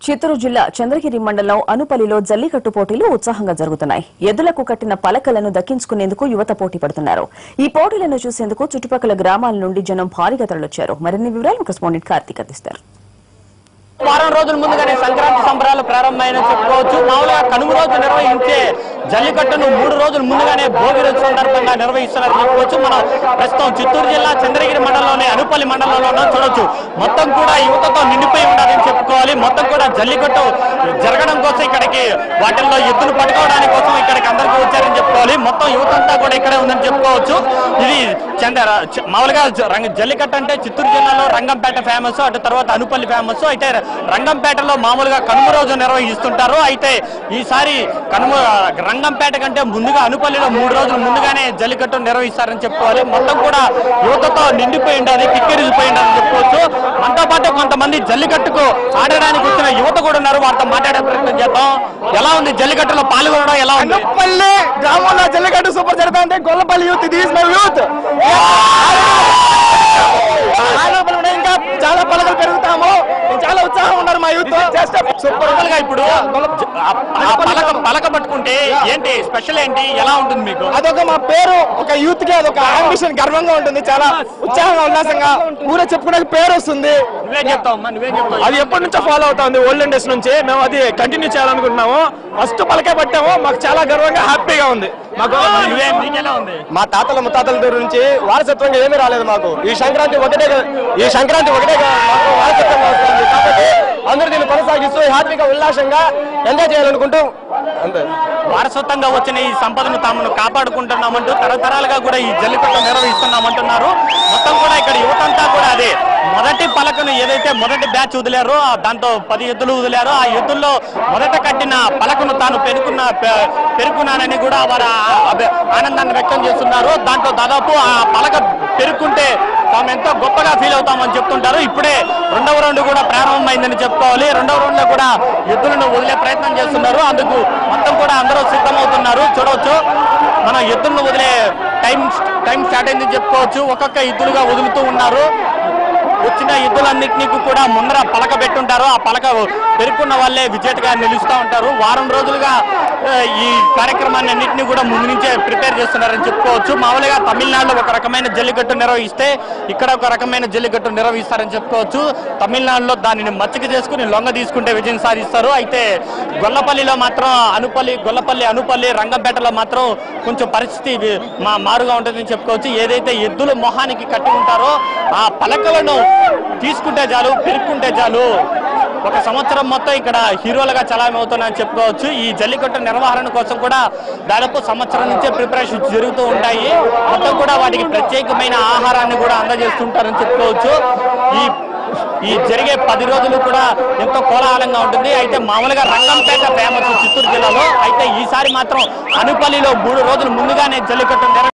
చిత్తూరు జిల్లా చంద్రగిరి మండలం అనుపల్లిలో జల్లికట్టు పోటీలు ఉత్సాహంగా జరుగుతున్నాయి ఎద్దులకు కట్టిన పలకలను దక్కించుకునేందుకు యువత పోటీ పడుతున్నారు ఈ పోటీలను చూసేందుకు చుట్టుపక్కల గ్రామాల నుండి జనం భారీగా తరలొచ్చారు మరిన్ని వివరాలు కరెస్పాండెంట్ కార్తీక్ అందిస్తారు వారం రోజుల ముందుగానే సంక్రాంతి సంబరాలు ప్రారంభమైన చెప్పుకోవచ్చు మామూలుగా కనుమ రోజు నిర్వహించే జల్లికట్టును మూడు రోజుల ముందుగానే భోగి రోజు సందర్భంగా నిర్వహిస్తున్నారని చెప్పుకోవచ్చు మనం ప్రస్తుతం చిత్తూరు జిల్లా చంద్రగిరి మండలంలోని అనుపల్లి మండలంలోనూ చూడొచ్చు మొత్తం కూడా యువతతో నిండిపోయి ఉండాలని చెప్పుకోవాలి మొత్తం కూడా జల్లికట్టు జరగడం కోసం ఇక్కడికి వాటిల్లో ఎద్దులు పట్టుకోవడానికి కోసం ఇక్కడికి అందరికీ వచ్చారని చెప్పుకోవాలి మొత్తం యువత అంతా కూడా ఇక్కడే ఉందని చెప్పుకోవచ్చు ఇది చంద్ర చ- మామూలుగా జ- రంగ జల్లికట్టు అంటే చిత్తూరు జిల్లాలో రంగంపేట ఫేమస్ అటు తర్వాత అనుపల్లి ఫేమస్ అయితే రంగంపేటలో మామూలుగా కనుమ రోజు నిర్వహిస్తుంటారు అయితే ఈసారి కనుమ రంగంపేట కంటే ముందుగా అనుపల్లిలో మూడు రోజులు ముందుగానే జల్లికట్టు నిర్వహిస్తారని చెప్పుకోవాలి మొత్తం కూడా యువతతో నిండిపోయి ఉండాలి కిక్కిరిసిపోయి ఉండాలని చెప్పుకోవచ్చు మనతో పాటు కొంతమంది జల్లికట్టుకు ఆడడానికి వచ్చిన యువత కూడా ఉన్నారు వారితో మాట్లాడే ప్రయత్నం చేద్దాం ఎలా ఉంది జల్లికట్టులో పాల్గొనడం ఎలా ఉంది గొల్లపల్లి గ్రామంలో జల్లికట్టు సూపర్ జరుగుతా అంటే గొల్లపల్లి యూత్ ఇది మై యూత్ ఇంకా చాలా పలకలు పెరుగుతాము చాలా ఉత్సాహం ఉన్నారు మా యూత్ సూపర్ Normal గా ఇప్పుడు ఆ- ఆ పలక పలక పట్టుకుంటే ఏంటి స్పెషల్ ఏంటి ఎలా ఉంటుంది మీకు అదొక మా పేరు ఒక యూత్ కి అదొక అంబిషన్ గర్వంగా ఉంటుంది చాలా ఉత్సాహంగా ఉల్లాసంగా ఊరే చెప్పుకునే పేరు వస్తుంది నువ్వేం చెప్తావు అమ్మా నువ్వేం చెప్తావు అది ఎప్పటి నుంచో ఫాలో అవుతుంది ఓల్డెన్ డేస్ నుంచి మేము అది కంటిన్యూ చేయాలనుకుంటున్నాము ఫస్ట్ పలకే పట్టాము మాకు చాలా గర్వంగా హ్యాపీగా ఉంది మాకు నువ్వేం నీకెలా ఉంది మా తాతల ముత్తాతల దగ్గర నుంచి వారసత్వంగా ఏమీ రాలేదు మాకు ఈ సంక్రాంతి ఒకటే గా- ఈ సంక్రాంతి ఒకటే గా మాకు వారసత్వంగా వస్తుంది కాబట్టి అందరూ దీన్ని కొనసాగిస్తూ హ్యాపీగా ఉల్లాసంగా ఎంజాయ్ చేయాలనుకుంటూ అంతే వారసత్వంగా వచ్చిన ఈ సంపదను తామును కాపాడుకుంటున్నామంటూ తరతరాలుగా కూడా ఈ జల్లికట్టు నిర్వహిస్తున్నామంటున్నారు మొత్తం కూడా ఇక్కడ యువతంతా కూడా అదే మొదటి పలకను ఏదైతే మొదటి బ్యాచ్ వదిలారో ఆ దాంతో పది ఎద్దులు వదిలారో ఆ ఎద్దుల్లో మొదట కట్టిన పలకను తాను పెరుకున్న పె- పెరుకున్నానని కూడా వారు ఆ- అభి- ఆనందాన్ని వ్యక్తం చేస్తున్నారు దాంట్లో దాదాపు ఆ పలక పెరుక్కుంటే తాము ఎంతో గొప్పగా ఫీల్ అవుతామని చెప్తుంటారు ఇప్పుడే రెండవ రౌండ్ కూడా ప్రారంభమైందని చెప్పుకోవాలి రెండవ రౌండ్ లో కూడా ఎద్దులను వదిలే ప్రయత్నం చేస్తున్నారు అందుకు మొత్తం కూడా అందరూ సిద్ధమవుతున్నారు చూడవచ్చు మనం ఎద్దులను వదిలే టైం టైం స్టార్ట్ అయిందని చెప్పుకోవచ్చు ఒక్కొక్క ఎద్దులుగా వదులుతూ ఉన్నారు వచ్చిన ఎద్దులన్నింటినీ కూడా ముందర పలక పెట్టుంటారు ఆ పలక పెరుక్కున్న వాళ్ళే విజేతగా నిలుస్తూ ఉంటారు వారం రోజులుగా ఆ, ఈ కార్యక్రమాన్ని అన్నింటినీ కూడా ముందు నుంచే ప్రిపేర్ చేస్తున్నారని చెప్పుకోవచ్చు మామూలుగా తమిళనాడులో ఒక రకమైన జల్లికట్టు నిర్వహిస్తే ఇక్కడ ఒక రకమైన జల్లికట్టు నిర్వహిస్తారని చెప్పుకోవచ్చు తమిళనాడులో దానిని మచ్చిక చేసుకుని లొంగ తీసుకుంటే విజయం సాధిస్తారు అయితే గొల్లపల్లిలో మాత్రం అనుపల్లి గొల్లపల్లి అనుపల్లి రంగంపేటలో మాత్రం కొంచెం పరిస్థితి వి- మా మారుగా ఉంటుందని చెప్పుకోవచ్చు ఏదైతే ఎద్దుల మొహానికి కట్టి ఉంటారో ఆ పలకలను తీసుకుంటే చాలు పెరుక్కుంటే చాలు ఒక సంవత్సరం మొత్తం ఇక్కడ హీరోలుగా చలామణి అవుతున్నాయని చెప్పుకోవచ్చు ఈ జల్లికట్టు నిర్వహణ కోసం కూడా దాదాపు సంవత్సరం నుంచే ప్రిపరేషన్ జరుగుతూ ఉంటాయి మొత్తం కూడా వాటికి ప్రత్యేకమైన ఆహారాన్ని కూడా అందజేస్తుంటారని చెప్పుకోవచ్చు ఈ ఈ జరిగే పది రోజులు కూడా ఎంతో కోలాహలంగా ఉంటుంది అయితే మామూలుగా రంగంపేట ఫేమస్ చిత్తూరు జిల్లాలో అయితే ఈసారి మాత్రం అనుపల్లిలో మూడు రోజులు ముందుగానే జల్లికట్టు నిర్వ